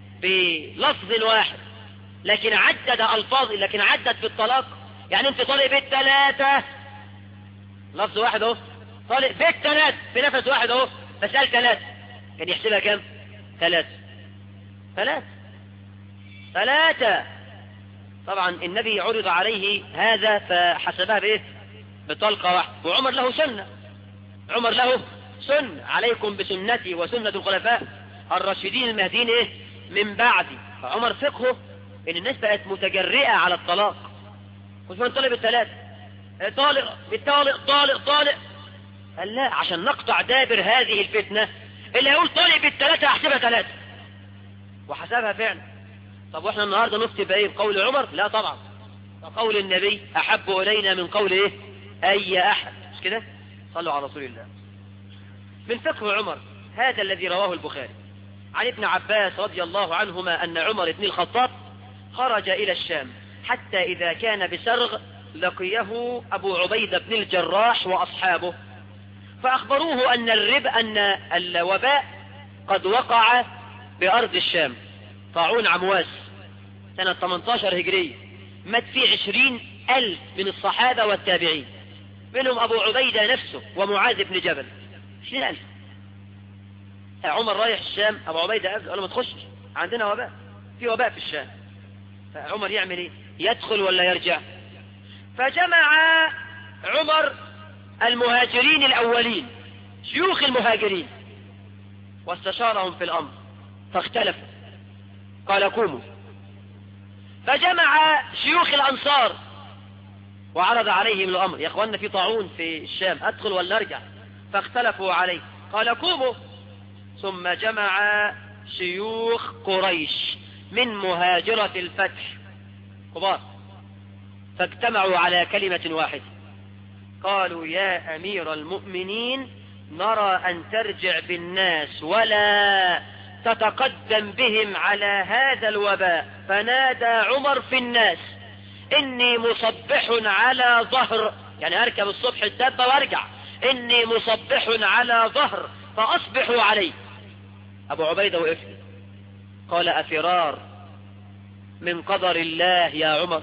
B: بلفظ واحد لكن عدد الفاظ لكن عدد في الطلاق يعني انت طالب الثلاثة لفظ واحد اهو طالب بالثلاث في نفس واحد اهو بس قال ثلاث كان يحسبها كم ثلاث ثلاث ثلاثة طبعا النبي عرض عليه هذا فحسبها بايه بطلقة واحدة وعمر له سنة عمر له سنة عليكم بسنتي وسنة الخلفاء الراشدين المهديين ايه من بعدي فعمر فقهه ان الناس بقت متجرئة على الطلاق عثمان طلب الثلاث طالق بالطالق طالق طالق قال لا عشان نقطع دابر هذه الفتنة اللي هيقول طالق بالثلاثة احسبها ثلاثة وحسبها فعلا طب واحنا النهاردة نفتي بايه بقول عمر لا طبعا وقول النبي احب الينا من قول ايه اي احد مش كده صلوا على رسول الله من فقه عمر هذا الذي رواه البخاري عن ابن عباس رضي الله عنهما أن عمر بن الخطاب خرج إلى الشام حتى إذا كان بسرغ لقيه أبو عبيدة بن الجراح وأصحابه فأخبروه أن الرب أن الوباء قد وقع بأرض الشام طاعون عمواس سنة 18 هجرية مات فيه عشرين ألف من الصحابة والتابعين منهم أبو عبيدة نفسه ومعاذ بن جبل عشرين ألف عمر رايح الشام أبو عبيدة قال له ما تخشش عندنا وباء في وباء في الشام فعمر يعمل ايه يدخل ولا يرجع فجمع عمر المهاجرين الأولين شيوخ المهاجرين واستشارهم في الأمر فاختلفوا قال قوموا فجمع شيوخ الأنصار وعرض عليهم الأمر يا أخوانا في طاعون في الشام أدخل ولا أرجع فاختلفوا عليه قال قوموا ثم جمع شيوخ قريش من مهاجرة الفتح كبار فاجتمعوا على كلمة واحدة قالوا يا أمير المؤمنين نرى أن ترجع بالناس ولا تتقدم بهم على هذا الوباء فنادى عمر في الناس إني مصبح على ظهر يعني أركب الصبح الدابة وارجع إني مصبح على ظهر فأصبحوا عليه أبو عبيدة وقف قال أفرار من قدر الله يا عمر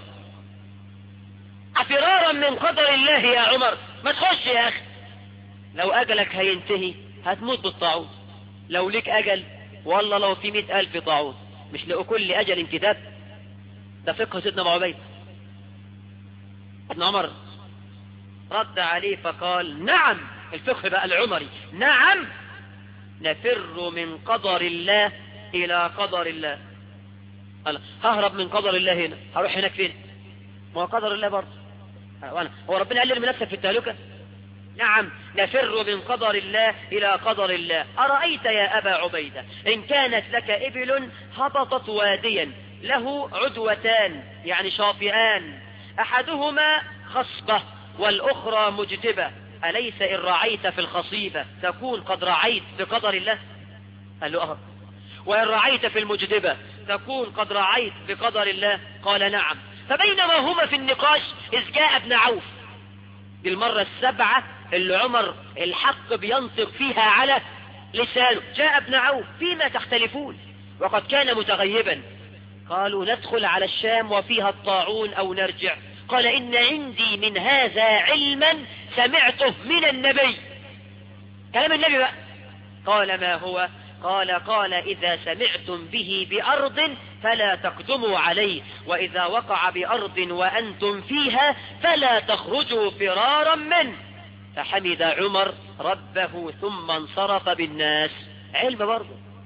B: أفرارا من قدر الله يا عمر ما تخش يا أخي لو أجلك هينتهي هتموت بالطاعون لو ليك أجل والله لو في مئة ألف طاعون مش لأكل أجل كتاب ده فقه سيدنا أبو عبيد ابن عمر رد عليه فقال نعم الفقه بقى العمري نعم نفر من قدر الله إلى قدر الله قال ههرب من قدر الله هنا هروح هناك فين ما هو قدر الله برضه هو ربنا قال لي من نفسك في التهلكة نعم نفر من قدر الله إلى قدر الله أرأيت يا أبا عبيدة إن كانت لك إبل هبطت واديا له عدوتان يعني شاطئان أحدهما خصبة والأخرى مجتبة أليس إن رعيت في الخصيبة تكون قد رعيت بقدر الله قال له أهر وإن رعيت في المجتبة تكون قد رعيت بقدر الله قال نعم فبينما هما في النقاش إذ جاء ابن عوف دي المرة السبعة اللي عمر الحق بينطق فيها على لسانه جاء ابن عوف فيما تختلفون وقد كان متغيبا قالوا ندخل على الشام وفيها الطاعون أو نرجع قال إن عندي من هذا علما سمعته من النبي كلام النبي بقى قال ما هو قال قال إذا سمعتم به بأرض فلا تقدموا عليه وإذا وقع بأرض وأنتم فيها فلا تخرجوا فرارا منه فحمد عمر ربه ثم انصرف بالناس علم برضه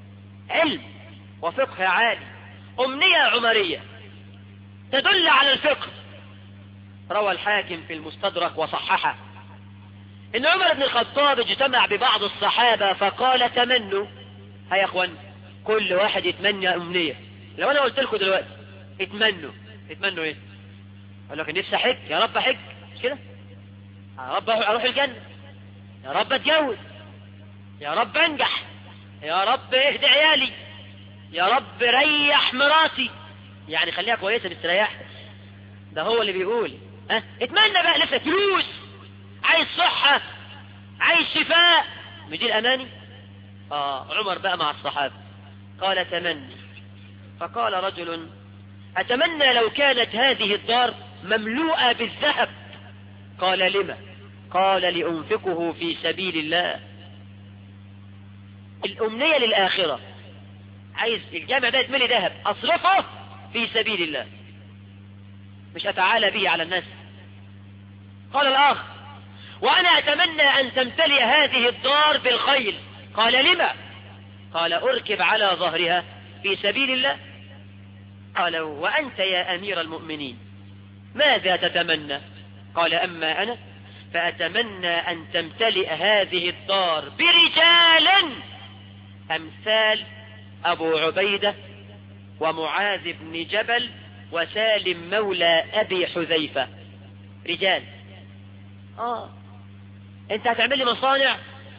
B: علم وفقه عالي أمنية عمرية تدل على الفقه روى الحاكم في المستدرك وصححه ان عمر بن الخطاب اجتمع ببعض الصحابة فقال تمنوا هيا اخوان كل واحد يتمنى امنية لو انا قلت لكم دلوقتي اتمنوا اتمنوا ايه قال لك نفسي حج يا رب حج مش كده يا رب اروح الجنة يا رب اتجوز يا رب انجح يا رب اهدي عيالي يا رب ريح مراتي يعني خليها كويسة مستريحة ده هو اللي بيقول ها اتمنى بقى لسه فلوس عايز صحة عايز شفاء مش دي الاماني اه عمر بقى مع الصحابة قال تمني فقال رجل اتمنى لو كانت هذه الدار مملوءة بالذهب قال لما قال لأنفقه في سبيل الله الأمنية للآخرة عايز الجامع ده يتملي ذهب أصرفه في سبيل الله مش أتعالى به على الناس قال الآخر وأنا أتمنى أن تمتلئ هذه الدار بالخيل قال لما قال أركب على ظهرها في سبيل الله قال وأنت يا أمير المؤمنين ماذا تتمنى قال أما أنا فأتمنى أن تمتلئ هذه الدار برجال أمثال أبو عبيدة ومعاذ بن جبل وسالم مولى أبي حذيفة رجال آه أنت هتعمل لي مصانع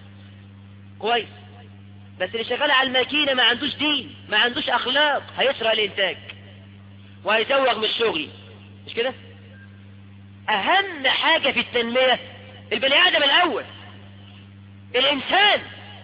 B: كويس بس اللي شغال على الماكينة ما عندوش دين ما عندوش أخلاق هيسرق الإنتاج وهيزوغ من الشغل مش كده أهم حاجة في التنمية البني آدم الأول الإنسان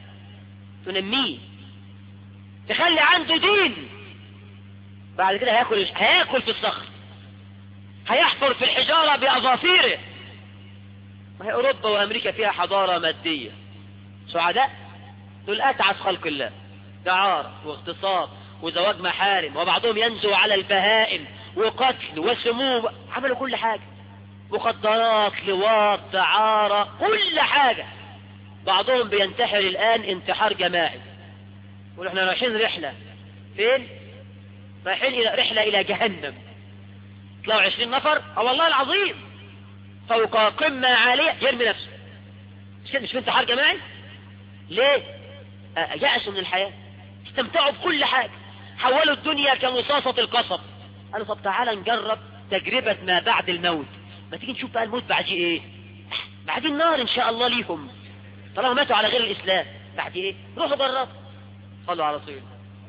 B: تنميه تخلي عنده دين بعد كده هياكل هياكل في الصخر هيحفر في الحجارة بأظافيره ما هي أوروبا وأمريكا فيها حضارة مادية سعداء دول أتعس خلق الله دعارة واغتصاب وزواج محارم وبعضهم ينزو على البهائم وقتل وسموم عملوا كل حاجة مخدرات لواط دعارة كل حاجة بعضهم بينتحر الآن انتحار جماعي يقول احنا رايحين رحلة فين رايحين إلى رحلة إلى جهنم طلعوا عشرين نفر اه والله العظيم فوق قمة عالية يرمي نفسه مش كده مش في انتحار جماعي ليه آه، يأسوا من الحياة استمتعوا بكل حاجة حولوا الدنيا كمصاصة القصب قالوا طب تعالى نجرب تجربة ما بعد الموت ما تيجي نشوف بقى الموت بعد ايه بعد النار ان شاء الله ليهم طالما ماتوا على غير الاسلام بعد ايه روحوا جربوا صلوا على رسول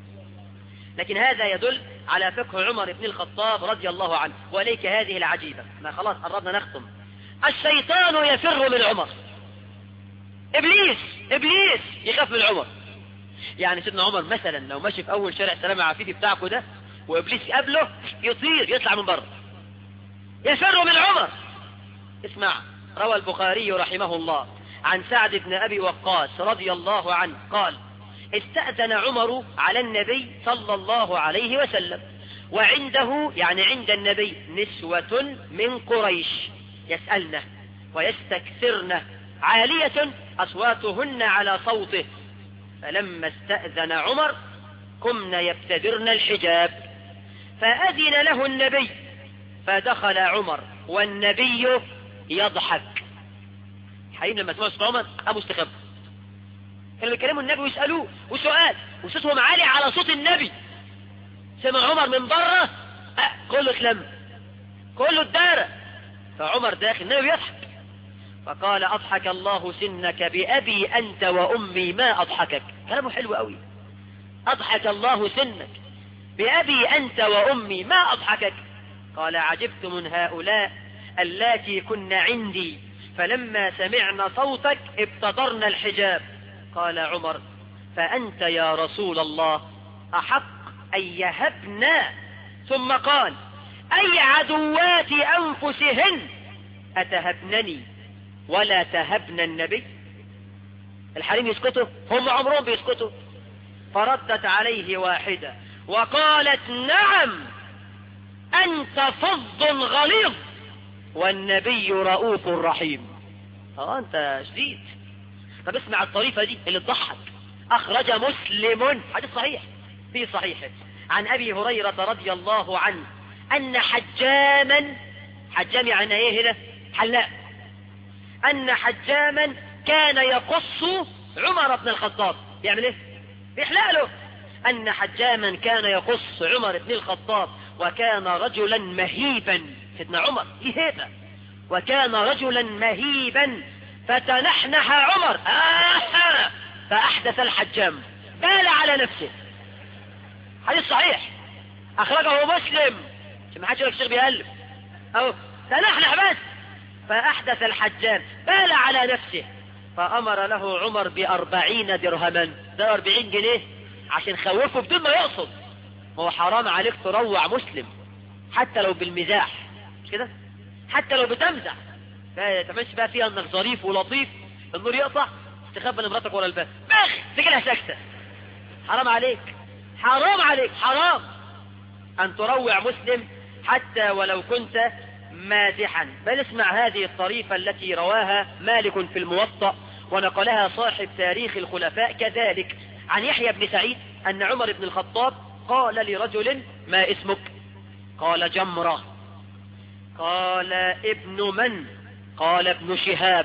B: لكن هذا يدل على فقه عمر بن الخطاب رضي الله عنه وليك هذه العجيبة ما خلاص قربنا نختم الشيطان يفر من عمر ابليس ابليس يخاف من عمر يعني سيدنا عمر مثلا لو ماشي في اول شارع سلام عفيفي بتاعكم ده وابليس قبله يطير يطلع من بره يفر من عمر اسمع روى البخاري رحمه الله عن سعد بن ابي وقاص رضي الله عنه قال استأذن عمر على النبي صلى الله عليه وسلم وعنده يعني عند النبي نسوة من قريش يسألنه ويستكثرن عالية أصواتهن على صوته فلما استأذن عمر قمن يبتدرن الحجاب فأذن له النبي فدخل عمر والنبي يضحك حين لما سمعوا صوت عمر أبو استخبى كانوا يكلموا النبي ويسألوه وسؤال وصوتهم عالي على صوت النبي سمع عمر من بره أه كله اتلم كله اتدارى فعمر داخل النبي يضحك فقال أضحك الله سنك بأبي أنت وأمي ما أضحكك كلامه حلو قوي أضحك الله سنك بأبي أنت وأمي ما أضحكك قال عجبت من هؤلاء اللاتي كن عندي فلما سمعنا صوتك ابتدرنا الحجاب قال عمر فأنت يا رسول الله أحق أن يهبنا ثم قال أي عدوات أنفسهن أتهبنني ولا تهبن النبي الحريم يسكتوا هم عمرهم بيسكتوا فردت عليه واحدة وقالت نعم أنت فظ غليظ والنبي رؤوف رحيم اه انت شديد طب اسمع الطريفة دي اللي تضحك أخرج مسلم حديث صحيح في صحيحه عن أبي هريرة رضي الله عنه أن حجاما حجام يعني ايه هنا حلاق أن حجاما كان يقص عمر بن الخطاب يعمل ايه بيحلق له أن حجاما كان يقص عمر بن الخطاب وكان رجلا مهيبا سيدنا عمر ليه هيبة وكان رجلا مهيبا فتنحنح عمر آه فأحدث الحجام بال على نفسه حديث صحيح أخرجه مسلم ما حدش يقول الشيخ بيألف أو تنحنح بس فأحدث فالحجام بال على نفسه فأمر له عمر بأربعين درهما ده أربعين جنيه عشان خوفه بدون ما يقصد هو حرام عليك تروع مسلم حتى لو بالمزاح مش كده حتى لو بتمزح تمشي بقى فيها انك ظريف ولطيف النور يقطع تخبى لمراتك ورا الباب بخ تجيلها سكتة حرام عليك حرام عليك حرام ان تروع مسلم حتى ولو كنت مازحا بل اسمع هذه الطريفة التي رواها مالك في الموطأ ونقلها صاحب تاريخ الخلفاء كذلك عن يحيى بن سعيد أن عمر بن الخطاب قال لرجل ما اسمك قال جمرة قال ابن من قال ابن شهاب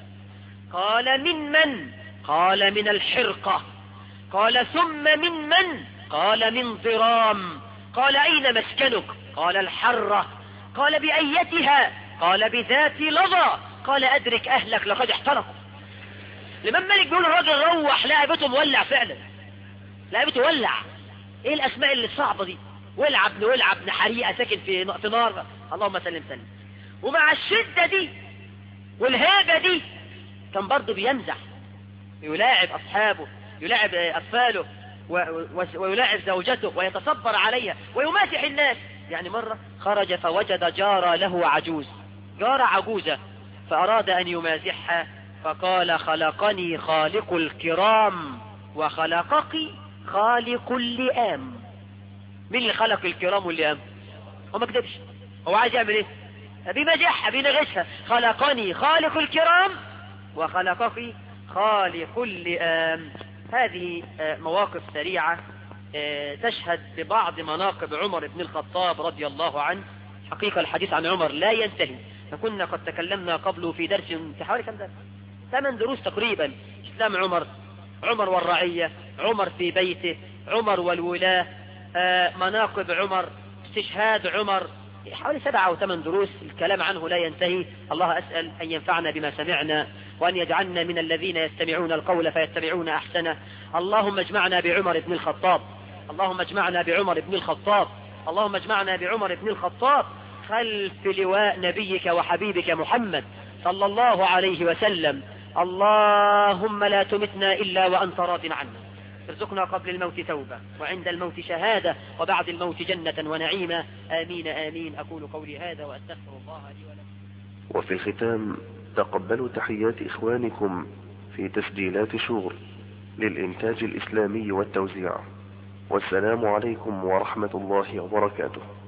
B: قال من من قال من الحرقة قال ثم من من قال من ضرام قال أين مسكنك قال الحرة قال بأيتها قال بذات لظى قال أدرك أهلك لقد احترقوا الإمام مالك بيقول الراجل روح لقى بيته مولع فعلا لقى بيته ولع ايه الأسماء اللي الصعبة دي ولع ابن ولع ابن حريقة ساكن في في نار اللهم سلم سلم ومع الشدة دي والهابة دي كان برضه بيمزح يلاعب أصحابه يلاعب أطفاله ويلاعب زوجته ويتصبر عليها ويمازح الناس يعني مرة خرج فوجد جارة له عجوز جارة عجوزة فأراد أن يمازحها فقال خلقني خالق الكرام وخلقك خالق اللئام مين اللي خلق الكرام واللئام هو ما كدبش هو عايز يعمل ايه بيمزحها بينغشها خلقني خالق الكرام وخلقك خالق اللئام هذه مواقف سريعة تشهد ببعض مناقب عمر بن الخطاب رضي الله عنه حقيقة الحديث عن عمر لا ينتهي فكنا قد تكلمنا قبله في درس في حوالي كم درس ثمان دروس تقريبا إسلام عمر عمر والرعية عمر في بيته عمر والولاة مناقب عمر استشهاد عمر حوالي سبعة أو ثمان دروس الكلام عنه لا ينتهي الله أسأل أن ينفعنا بما سمعنا وأن يجعلنا من الذين يستمعون القول فيتبعون أحسنه اللهم اجمعنا بعمر بن الخطاب اللهم اجمعنا بعمر بن الخطاب اللهم اجمعنا بعمر بن الخطاب خلف لواء نبيك وحبيبك محمد صلى الله عليه وسلم اللهم لا تمتنا إلا وأنت راض عنا ارزقنا قبل الموت توبة وعند الموت شهادة وبعد الموت جنة ونعيمة آمين آمين أقول قولي هذا وأستغفر الله لي ولكم
A: وفي الختام تقبلوا تحيات إخوانكم في تسجيلات شغل للإنتاج الإسلامي والتوزيع والسلام عليكم ورحمة الله وبركاته